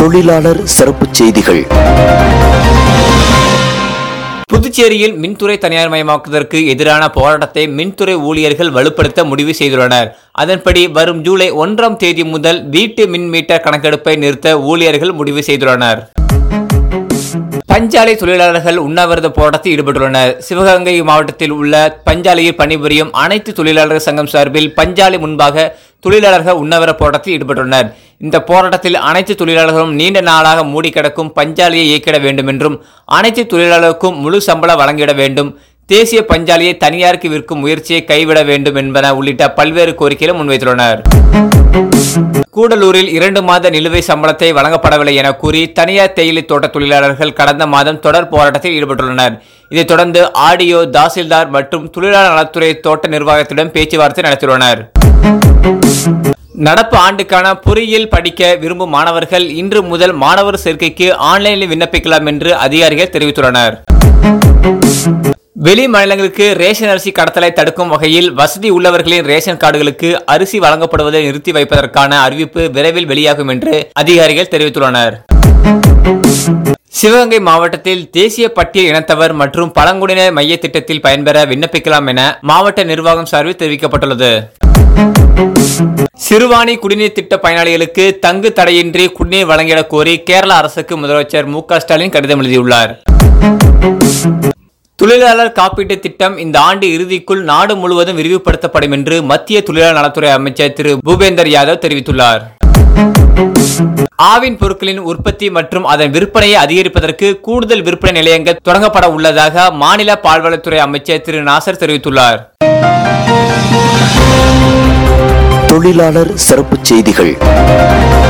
தொழிலாளர் சிறப்புச் செய்திகள் புதுச்சேரியில் மின்துறை தனியார்மயமாக்குவதற்கு எதிரான போராட்டத்தை மின்துறை ஊழியர்கள் வலுப்படுத்த முடிவு செய்துள்ளனர் அதன்படி வரும் ஜூலை ஒன்றாம் தேதி முதல் வீட்டு மின் மீட்டர் கணக்கெடுப்பை நிறுத்த ஊழியர்கள் முடிவு செய்துள்ளனர் பஞ்சாலை தொழிலாளர்கள் உண்ணாவிரத போராட்டத்தில் ஈடுபட்டுள்ளனர் சிவகங்கை மாவட்டத்தில் உள்ள பஞ்சாலையில் பணிபுரியும் அனைத்து தொழிலாளர் சங்கம் சார்பில் பஞ்சாலை முன்பாக தொழிலாளர்கள் உண்ணாவிர போராட்டத்தில் ஈடுபட்டுள்ளனர் இந்த போராட்டத்தில் அனைத்து தொழிலாளர்களும் நீண்ட நாளாக மூடி கிடக்கும் பஞ்சாலையை இயக்கிட வேண்டும் என்றும் அனைத்து தொழிலாளருக்கும் முழு சம்பளம் வழங்கிட வேண்டும் தேசிய பஞ்சாலையை தனியாருக்கு விற்கும் முயற்சியை கைவிட வேண்டும் என்பன உள்ளிட்ட பல்வேறு கோரிக்கைகளை முன்வைத்துள்ளனர் கூடலூரில் இரண்டு மாத நிலுவை சம்பளத்தை வழங்கப்படவில்லை என கூறி தனியார் தேயிலை தோட்ட தொழிலாளர்கள் கடந்த மாதம் தொடர் போராட்டத்தில் ஈடுபட்டுள்ளனர் இதைத் தொடர்ந்து ஆடியோ தாசில்தார் மற்றும் தொழிலாளர் நலத்துறை தோட்ட நிர்வாகத்திடம் பேச்சுவார்த்தை நடத்தியுள்ளனர் நடப்பு ஆண்டுக்கான பொறியியல் படிக்க விரும்பும் மாணவர்கள் இன்று முதல் மாணவர் சேர்க்கைக்கு ஆன்லைனில் விண்ணப்பிக்கலாம் என்று அதிகாரிகள் தெரிவித்துள்ளனர் வெளி மாநிலங்களுக்கு ரேஷன் அரிசி கடத்தலை தடுக்கும் வகையில் வசதி உள்ளவர்களின் ரேஷன் கார்டுகளுக்கு அரிசி வழங்கப்படுவதை நிறுத்தி வைப்பதற்கான அறிவிப்பு விரைவில் வெளியாகும் என்று அதிகாரிகள் தெரிவித்துள்ளனர் சிவகங்கை மாவட்டத்தில் தேசிய பட்டியல் இனத்தவர் மற்றும் பழங்குடியினர் மைய திட்டத்தில் பயன்பெற விண்ணப்பிக்கலாம் என மாவட்ட நிர்வாகம் சார்பில் தெரிவிக்கப்பட்டுள்ளது சிறுவாணி குடிநீர் திட்ட பயனாளிகளுக்கு தங்கு தடையின்றி குடிநீர் வழங்கிட கோரி கேரள அரசுக்கு முதலமைச்சர் மு க ஸ்டாலின் கடிதம் எழுதியுள்ளார் தொழிலாளர் காப்பீட்டு திட்டம் இந்த ஆண்டு இறுதிக்குள் நாடு முழுவதும் விரிவுபடுத்தப்படும் என்று மத்திய தொழிலாளர் நலத்துறை அமைச்சர் திரு பூபேந்தர் யாதவ் தெரிவித்துள்ளார் ஆவின் பொருட்களின் உற்பத்தி மற்றும் அதன் விற்பனையை அதிகரிப்பதற்கு கூடுதல் விற்பனை நிலையங்கள் தொடங்கப்பட உள்ளதாக மாநில பால்வளத்துறை அமைச்சர் திரு நாசர் தெரிவித்துள்ளார் தொழிலாளர் சிறப்புச் செய்திகள்